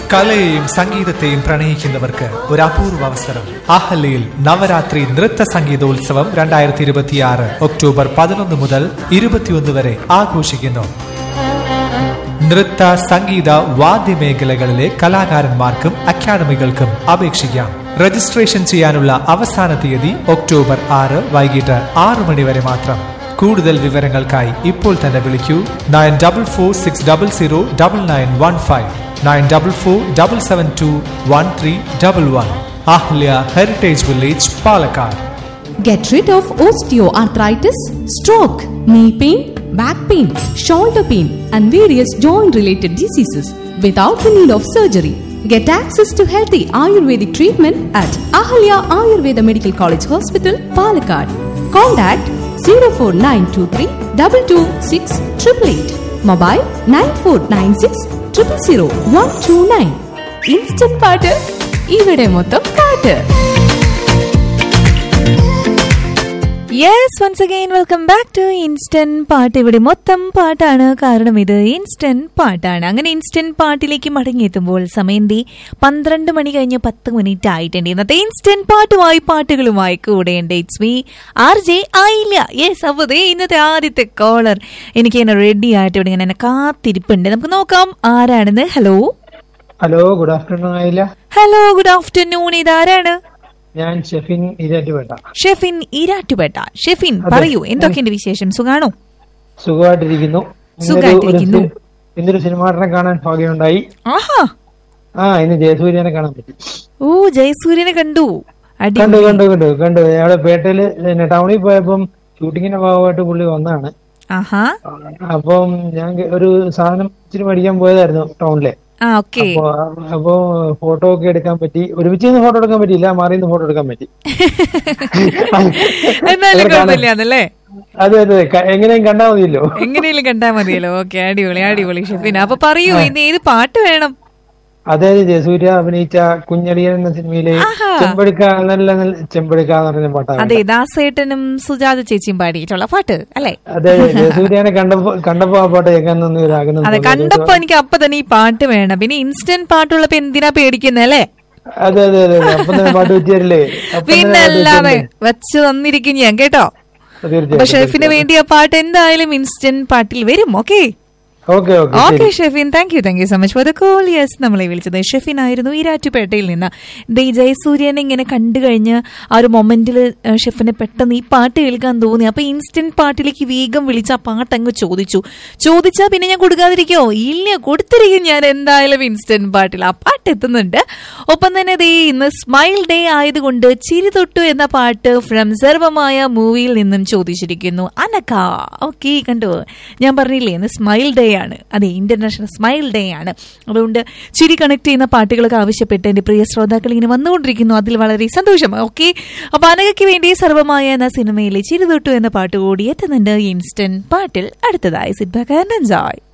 കലയെയും സംഗീതത്തെയും പ്രണയിക്കുന്നവർക്ക് ഒരു അപൂർവ അവസരം അഹല്യയിൽ നവരാത്രി നൃത്ത സംഗീതോത്സവം രണ്ടായിരത്തി ഇരുപത്തിയാറ് ഒക്ടോബർ പതിനൊന്ന് മുതൽ ഇരുപത്തിയൊന്ന് വരെ ആഘോഷിക്കുന്നു നൃത്ത സംഗീത വാദ്യമേഖലകളിലെ കലാകാരന്മാർക്കും അക്കാദമികൾക്കും അപേക്ഷിക്കാം രജിസ്ട്രേഷൻ ചെയ്യാനുള്ള അവസാന തീയതി ഒക്ടോബർ ആറ് വൈകിട്ട് ആറു മണി വരെ മാത്രം കൂടുതൽ വിവരങ്ങൾക്കായി ഇപ്പോൾ തന്നെ വിളിക്കൂ nine double four six double zero double nine one five nine double four double seven two one three double one Ahalya heritage village Palakkad Get rid of osteoarthritis, stroke, knee pain, back pain, shoulder pain, and various joint related diseases without the need of surgery. Get access to healthy Ayurvedic treatment at Ahalya Ayurveda Medical College Hospital, Palakkad. Contact 04923 226 888. Mobile 9496 000 129. Instant പാട്ട് ഇവിടെ മൊത്തം പാട്ട് yes once again welcome back to instant പാട്ട് ഇവിടെ മൊത്തം പാട്ടാണ് കാരണം ഇത് ഇൻസ്റ്റന്റ് പാട്ടാണ് അങ്ങനെ ഇൻസ്റ്റന്റ് പാട്ടിലേക്ക് മടങ്ങിയെത്തുമ്പോൾ സമയം ദേ പന്ത്രണ്ട് മണി കഴിഞ്ഞ് പത്ത് മിനിറ്റ് ആയിട്ടുണ്ട് ഇന്നത്തെ ഇൻസ്റ്റന്റ് പാട്ടുമായി പാട്ടുകളുമായി കൂടെയുണ്ട് ഇറ്റ്സ് മീ ആർ ജെ ആയില്ല യെസ് അപ്പോൾ ദേ ഇന്നത്തെ ആദ്യത്തെ കോളർ എനിക്ക് ഇങ്ങനെ റെഡി ആയിട്ട് ഇവിടെ ഇങ്ങനെ എന്നെ കാത്തിരിപ്പുണ്ട് നമുക്ക് നോക്കാം ആരാണെന്ന് ഹലോ ഹലോ ഗുഡ് ആഫ്റ്റർനൂൺ ആയില്ല ഹലോ ഗുഡ് ആഫ്റ്റർനൂൺ ഇതാരാണ് ഞാൻ ഷെഫിൻ ഇരാറ്റുപേട്ട ഷെഫിൻ ഈരാറ്റുപേട്ട ഷെഫിൻ പറയൂ എന്തൊക്കെയുണ്ട് വിശേഷം സുഖാണോ സുഖമായിട്ടിരിക്കുന്നു ഇന്നൊരു- സുഖമായിട്ടിരിക്കുന്നു. ഒരു സി- ഇന്നൊരു സിനിമാടനെ കാണാൻ ഭാഗ്യമുണ്ടായി ആഹാ ആ ഇന്ന് ജയസൂര്യനെ കാണാൻ പറ്റി ഓ ജയസൂര്യനെ കണ്ടു കണ്ടു അടി കണ്ടു കണ്ടു കണ്ടു അവിടെ പേട്ടയില് പിന്നെ ടൗണിൽ പോയപ്പം ഷൂട്ടിങ്ങിന്റെ ഭാഗമായിട്ട് പുള്ളി വന്നതാണ് ആഹാ അപ്പം ഞാൻ കേ- ഒരു സാധനം ഇച്ചിരി മേടിക്കാൻ പോയതായിരുന്നു ടൗണിലെ ആ ഓക്കെ അപ്പൊ അപ്പൊ ഫോട്ടോ ഒക്കെ എടുക്കാൻ പറ്റി ഒരുമിച്ച് നിന്ന് ഫോട്ടോ എടുക്കാൻ പറ്റിയില്ല മാറി നിന്ന് ഫോട്ടോ എടുക്കാൻ പറ്റി എന്നാലും കുഴപ്പമില്ലാന്നല്ലേ അതെ അതെ ക- എങ്ങനെയും കണ്ടാ മതിയല്ലോ എങ്ങനെയും കണ്ടാ മതിയല്ലോ ഓക്കെ അടിപൊളി അടിപൊളി ഷെഫിൻ അപ്പൊ പറയൂ ഇന്ന് ഏത് പാട്ട് വേണം അതായത് ജയസൂര്യ അഭിനയിച്ച കുഞ്ഞടിയൻ എന്ന സിനിമയിലെ ആഹാ. ചെമ്പെടുക്ക നല്ല നല്ല ചെമ്പെടുക്ക എന്ന് പറഞ്ഞ പാട്ടാണ് അതെ ദാസേട്ടനും സുജാത ചേച്ചിയും പാടിയിട്ടുള്ള പാട്ട് അല്ലേ അതെ ജയസൂര്യനെ കണ്ടപ്പോ കണ്ടപ്പോ ആ പാട്ട് കേൾക്കാൻ തന്നെ ഒരു ആഗ്രഹം അതെ തോന്നി. കണ്ടപ്പോ എനിക്ക് അപ്പൊ തന്നെ ഈ പാട്ട് വേണം പിന്നെ ഇൻസ്റ്റന്റ് പാട്ടുള്ളപ്പോ എന്തിനാ പേടിക്കുന്നേ അല്ലേ അതെ അതെ അതെ അതെ. അപ്പം തന്നെ പാട്ട് വെച്ച് തരില്ലേ അപ്പം തന്നെ പിന്നെ പാട്ട് അല്ലാതെ വെച്ച് വെച്ച് തന്നിരിക്കും ഞാൻ കേട്ടോ തരില്ലേ? അപ്പൊ തീർച്ചയായും ഷെഫിന് വേണ്ടി ആ പാട്ട് എന്തായാലും ഇൻസ്റ്റന്റ് പാട്ടിൽ വരും okay okay okay okay Shefin thank you thank you so much for the call yes നമ്മളെ വിളിച്ചത് ഷെഫിൻ ആയിരുന്നു ഈരാറ്റുപേട്ടയിൽ നിന്ന് ദേ ജയസൂര്യനെ ഇങ്ങനെ കണ്ടു കഴിഞ്ഞ് ആ ഒരു മൊമെന്റിൽ ഷെഫിനെ പെട്ടെന്ന് ഈ പാട്ട് കേൾക്കാൻ തോന്നി അപ്പൊ ഇൻസ്റ്റന്റ് പാട്ടിലേക്ക് വേഗം വിളിച്ച് ആ പാട്ട് അങ്ങ് ചോദിച്ചു ചോദിച്ചാ പിന്നെ ഞാൻ കൊടുക്കാതിരിക്കോ ഇല്ല കൊടുത്തിരിക്കും ഞാൻ എന്തായാലും ഇൻസ്റ്റന്റ് പാട്ടിൽ ആ പാട്ട് എത്തുന്നുണ്ട് ഒപ്പം തന്നെ ദേ ഇന്ന് സ്മൈൽ ഡേ ആയതുകൊണ്ട് ചിരി തൊട്ടു എന്ന പാട്ട് ഫ്രം സർവമായ മൂവിയിൽ നിന്നും ചോദിച്ചിരിക്കുന്നു അനക്ക ഓക്കെ കണ്ടു ഞാൻ പറഞ്ഞില്ലേ ഇന്ന് സ്മൈൽ ഡേ ആണ് അതെ ഇന്റർനാഷണൽ സ്മൈൽ ഡേ ആണ് അതുകൊണ്ട് ചിരി കണക്ട് ചെയ്യുന്ന പാട്ടുകളൊക്കെ ആവശ്യപ്പെട്ട് എന്റെ പ്രിയ ശ്രോതാക്കൾ ഇങ്ങനെ വന്നുകൊണ്ടിരിക്കുന്നു അതിൽ വളരെ സന്തോഷം ഓക്കെ അപ്പൊ അനകയ്ക്ക് വേണ്ടി സർവമായ എന്ന സിനിമയിലെ ചിരി തൊട്ടു എന്ന പാട്ട് കൂടി എത്തുന്നുണ്ട് ഇൻസ്റ്റന്റ് പാട്ടിൽ അടുത്തതായി സിറ്റ് ബാക്ക് ആൻഡ് എൻജോയ്